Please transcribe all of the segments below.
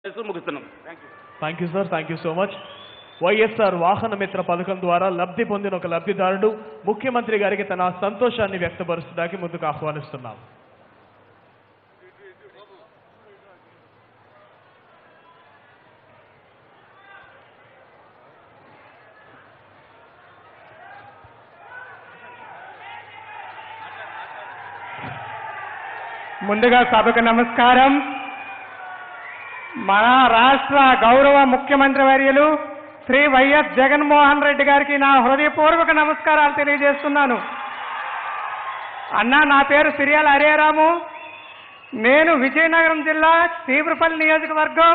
చేస్తూ ముగిస్తున్నాం thank you thank you sir thank you so much YSR Vahana Mitra పథకం ద్వారా లబ్ధి పొందిన ఒక లబ్ధిదారుడు ముఖ్యమంత్రి గారికి తన సంతోషాన్ని వ్యక్తపరచడానికి ముందుకు ఆహ్వానిస్తున్నాం ముందుగా సభకు నమస్కారం మన రాష్ట్ర గౌరవ ముఖ్యమంత్రి వర్యులు శ్రీ వైఎస్ జగన్మోహన్ రెడ్డి గారికి నా హృదయపూర్వక నమస్కారాలు తెలియజేస్తున్నాను అన్నా నా పేరు సిరియాల హరేరాము నేను విజయనగరం జిల్లా చీపురపల్లి నియోజకవర్గం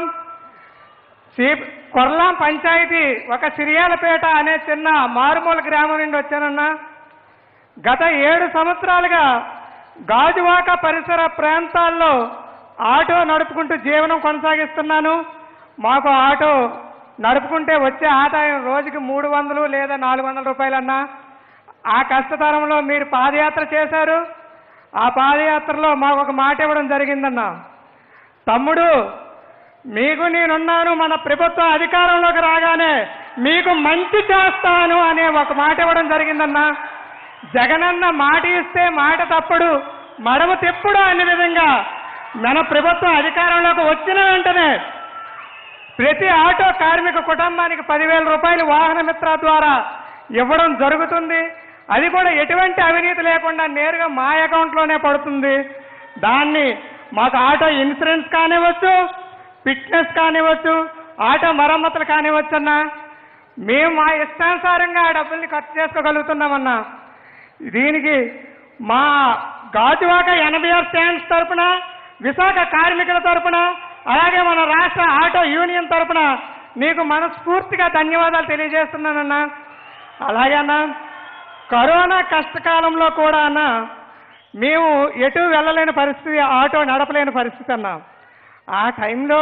సీ కొర్లాం పంచాయతీ ఒక సిరియాలపేట అనే చిన్న మారుమూల గ్రామం నుండి వచ్చానన్నా గత ఏడు సంవత్సరాలుగా గాజువాక పరిసర ప్రాంతాల్లో ఆటో నడుపుకుంటూ జీవనం కొనసాగిస్తున్నాను మాకు ఆటో నడుపుకుంటే వచ్చే ఆదాయం రోజుకి మూడు వందలు లేదా నాలుగు వందల రూపాయలన్నా ఆ కష్టతరంలో మీరు పాదయాత్ర చేశారు ఆ పాదయాత్రలో మాకు ఒక మాట ఇవ్వడం జరిగిందన్నా తమ్ముడు మీకు నేనున్నాను మన ప్రభుత్వం అధికారంలోకి రాగానే మీకు మంచి చేస్తాను అనే ఒక మాట ఇవ్వడం జరిగిందన్నా జగనన్న మాట ఇస్తే మాట తప్పుడు మడమ తెప్పుడు అనే విధంగా మన ప్రభుత్వం అధికారంలోకి వచ్చిన వెంటనే ప్రతి ఆటో కార్మిక కుటుంబానికి పదివేల రూపాయలు వాహన మిత్ర ద్వారా ఇవ్వడం జరుగుతుంది అది కూడా ఎటువంటి అవినీతి లేకుండా నేరుగా మా అకౌంట్లోనే పడుతుంది దాన్ని మాకు ఆటో ఇన్సూరెన్స్ కానివ్వచ్చు ఫిట్నెస్ కానివ్వచ్చు ఆటో మరమ్మతులు కానివ్వచ్చు అన్నా మేము మా ఇష్టానుసారంగా ఆ డబ్బుల్ని ఖర్చు చేసుకోగలుగుతున్నామన్నా దీనికి మా గాజువాక ఎనభై ఆరు స్టాండ్స్ తరపున విశాఖ కార్మికుల తరపున అలాగే మన రాష్ట్ర ఆటో యూనియన్ తరపున నీకు మనస్ఫూర్తిగా ధన్యవాదాలు తెలియజేస్తున్నానన్నా అలాగే అన్నా కరోనా కష్టకాలంలో కూడా అన్న మేము ఎటు వెళ్ళలేని పరిస్థితి ఆటో నడపలేని పరిస్థితి అన్నా ఆ టైంలో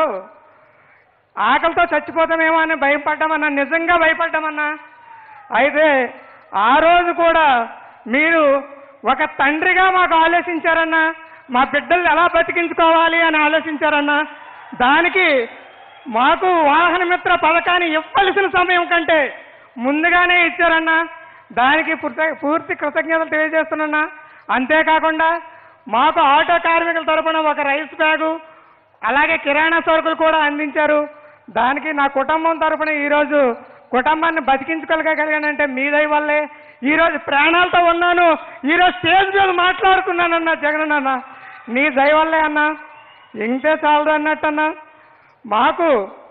ఆకలితో చచ్చిపోతామేమో అని భయపడ్డామన్నా నిజంగా భయపడ్డామన్నా అయితే ఆ రోజు కూడా మీరు ఒక తండ్రిగా మాకు ఆలోచించారన్నా మా బిడ్డల్ని ఎలా బతికించుకోవాలి అని ఆలోచించారన్నా దానికి మాకు వాహన మిత్ర పథకాన్ని ఇవ్వాల్సిన సమయం కంటే ముందుగానే ఇచ్చారన్నా దానికి పూర్తి- పూర్తి కృతజ్ఞతలు తెలియజేస్తున్నా అంతేకాకుండా మాకు ఆటో కార్మికుల తరపున ఒక రైస్ బ్యాగు అలాగే కిరాణా సరుకులు కూడా అందించారు దానికి నా కుటుంబం తరపున ఈరోజు కుటుంబాన్ని బతికించుకోగలిగానంటే మీ దయ వల్లే ఈరోజు ప్రాణాలతో ఉన్నాను ఈరోజు స్టేజ్ మీద మాట్లాడుతున్నానన్నా జగన్ అన్న నీ దయ వల్లే అన్నా ఇంతే చాలదు అన్నట్టన్నా మాకు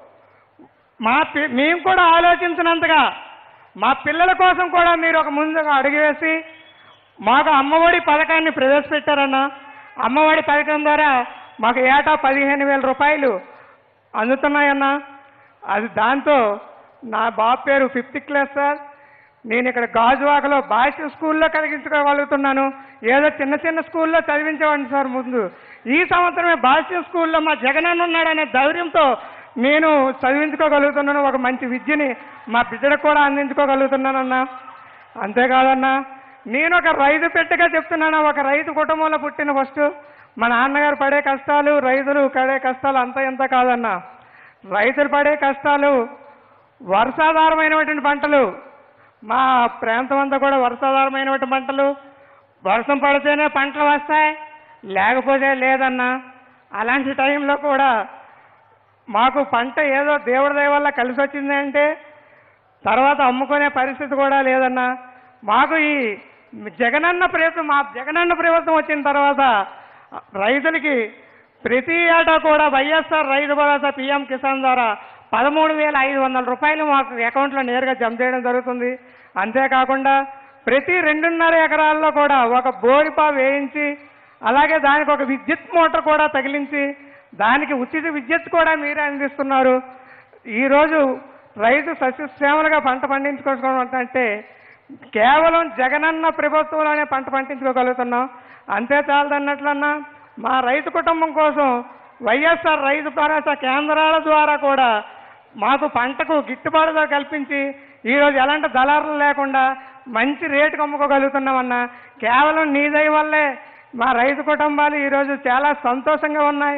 మా పి- మేము కూడా ఆలోచించినంతగా మా పిల్లల కోసం కూడా మీరు ఒక ముందుగా అడుగు వేసి మాకు అమ్మఒడి పథకాన్ని ప్రవేశపెట్టారన్నా అమ్మఒడి పథకం ద్వారా మాకు ఏటా పదిహేను వేల రూపాయలు అందుతున్నాయన్నా అది దాంతో నా బాబు పేరు ఫిఫ్త్ క్లాస్ సార్ నేను ఇక్కడ గాజువాకలో భాష స్కూల్లో కలిగించుకోగలుగుతున్నాను ఏదో చిన్న చిన్న స్కూల్లో చదివించేవాడిని సార్ ముందు ఈ సంవత్సరమే భాష్య స్కూల్లో మా జగనన్న ఉన్నాడనే ధైర్యంతో నేను చదివించుకోగలుగుతున్నాను ఒక మంచి విద్యని మా బిడ్డకు కూడా అందించుకోగలుగుతున్నానన్నా అంతేకాదన్నా నేను ఒక రైతు పెట్టగా చెప్తున్నాను ఒక రైతు కుటుంబంలో పుట్టిన ఫస్ట్ మా నాన్నగారు పడే కష్టాలు రైతులు పడే కష్టాలు అంత ఇంత కాదన్నా రైతులు పడే కష్టాలు వర్షాధారమైనటువంటి పంటలు మా ప్రాంతం అంతా కూడా వర్షాధారమైనటువంటి పంటలు వర్షం పడితేనే పంటలు వస్తాయి లేకపోతే లేదన్నా అలాంటి టైంలో కూడా మాకు పంట ఏదో దేవుడి దయ వల్ల కలిసి వచ్చింది అంటే తర్వాత అమ్ముకునే పరిస్థితి కూడా లేదన్నా మాకు ఈ జగనన్న ప్రభుత్వం మా జగనన్న ప్రభుత్వం వచ్చిన తర్వాత రైతులకి ప్రతి ఏటా కూడా వైఎస్ఆర్ రైతు భరోసా పిఎం కిసాన్ ద్వారా పదమూడు వేల ఐదు వందల రూపాయలు మాకు అకౌంట్లో నేరుగా జమ చేయడం జరుగుతుంది అంతేకాకుండా ప్రతి రెండున్నర ఎకరాల్లో కూడా ఒక బోరిపా వేయించి అలాగే దానికి ఒక విద్యుత్ మోటార్ కూడా తగిలించి దానికి ఉచిత విద్యుత్ కూడా మీరే అందిస్తున్నారు ఈరోజు రైతు సస్యశ్యామలుగా పంట పండించుకోవడం అంటే కేవలం జగనన్న ప్రభుత్వంలోనే పంట పండించుకోగలుగుతున్నాం అంతే చాలదన్నట్లన్నా మా రైతు కుటుంబం కోసం వైఎస్ఆర్ రైతు భరోసా కేంద్రాల ద్వారా కూడా మాకు పంటకు గిట్టుబాటు ధర కల్పించి ఈరోజు ఎలాంటి దళారులు లేకుండా మంచి రేటుకు అమ్ముకోగలుగుతున్నామన్నా కేవలం నీ దయ వల్లే మా రైతు కుటుంబాలు ఈరోజు చాలా సంతోషంగా ఉన్నాయి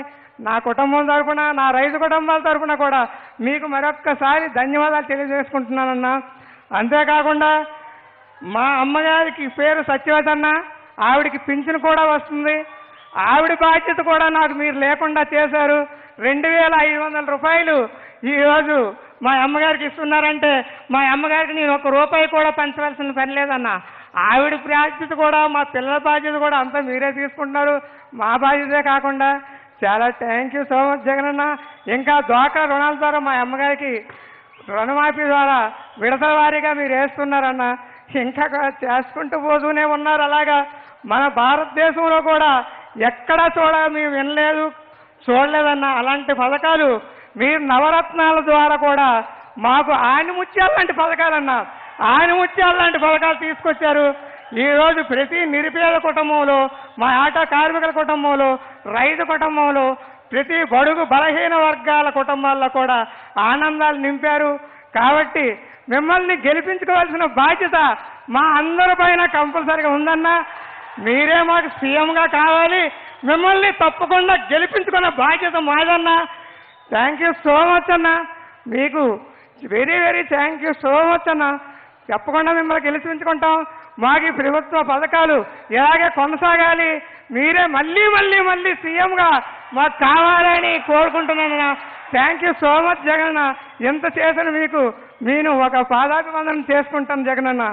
నా కుటుంబం తరపున నా రైతు కుటుంబాల తరపున కూడా మీకు మరొక్కసారి ధన్యవాదాలు తెలియజేసుకుంటున్నానన్నా అంతేకాకుండా మా అమ్మగారికి పేరు సత్యవతన్న ఆవిడికి పింఛను కూడా వస్తుంది ఆవిడ బాధ్యత కూడా నాకు మీరు లేకుండా చేశారు రెండు వేల ఐదు వందల రూపాయలు ఈరోజు మా అమ్మగారికి ఇస్తున్నారంటే మా అమ్మగారికి నేను ఒక రూపాయి కూడా పంచవలసిన పని లేదన్న ఆవిడ బాధ్యత కూడా మా పిల్లల బాధ్యత కూడా అంతా మీరే తీసుకుంటున్నారు మా బాధ్యతే కాకుండా చాలా thank you so much Jagananna ఇంకా ద్వాకా రుణాల ద్వారా మా అమ్మగారికి రుణమాఫీ ద్వారా విడతల వారీగా మీరు వేస్తున్నారన్న ఇంకా కా- చేసుకుంటూ పోతూనే ఉన్నారు అలాగా మన భారతదేశంలో కూడా ఎక్కడా చూడ మేము వినలేదు చూడలేదన్న అలాంటి పథకాలు మీరు నవరత్నాల ద్వారా కూడా మాకు ఆనిముత్యాలు లాంటి పథకాలన్న ఆనిముత్యాలు లాంటి పథకాలు తీసుకొచ్చారు ఈ రోజు ప్రతి నిరుపేద కుటుంబంలో మా ఆటో కార్మికుల కుటుంబంలో రైతు కుటుంబంలో ప్రతి బడుగు బలహీన వర్గాల కుటుంబాల్లో కూడా ఆనందాలు నింపారు కాబట్టి మిమ్మల్ని గెలిపించుకోవాల్సిన బాధ్యత మా అందరి పైన కంపల్సరిగా ఉందన్నా మీరే మాకు సీఎంగా కావాలి మిమ్మల్ని తప్పకుండా గెలిపించుకున్న బాధ్యత మాదన్నా థ్యాంక్ యూ సో మచ్ అన్న మీకు very very thank you so much అన్న తప్పకుండా మిమ్మల్ని గెలిపించుకుంటాం మాకు ఈ ప్రభుత్వ పథకాలు ఇలాగే కొనసాగాలి మీరే మళ్ళీ మళ్ళీ మళ్ళీ సీఎంగా మాకు కావాలని కోరుకుంటున్నాను thank you so much Jagananna ఎంత చేసిన మీకు నేను ఒక పాదాభివందనం చేసుకుంటాను జగనన్న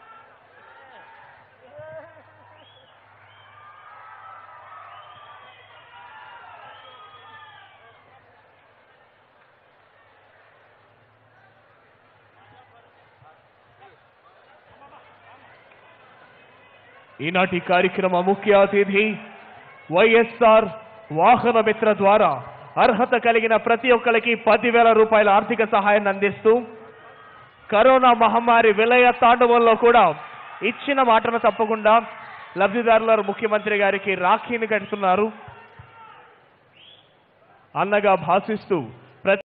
ఈనాటి కార్యక్రమ ముఖ్య అతిథి వైఎస్ఆర్ వాహన మిత్ర ద్వారా అర్హత కలిగిన ప్రతి ఒక్కరికి పదివేల రూపాయల ఆర్థిక సహాయాన్ని అందిస్తూ కరోనా మహమ్మారి విలయ తాండవంలో కూడా ఇచ్చిన మాటను తప్పకుండా లబ్ధిదారుల ముఖ్యమంత్రి గారికి రాఖీని కడుతున్నారు అన్నగా భాషిస్తూ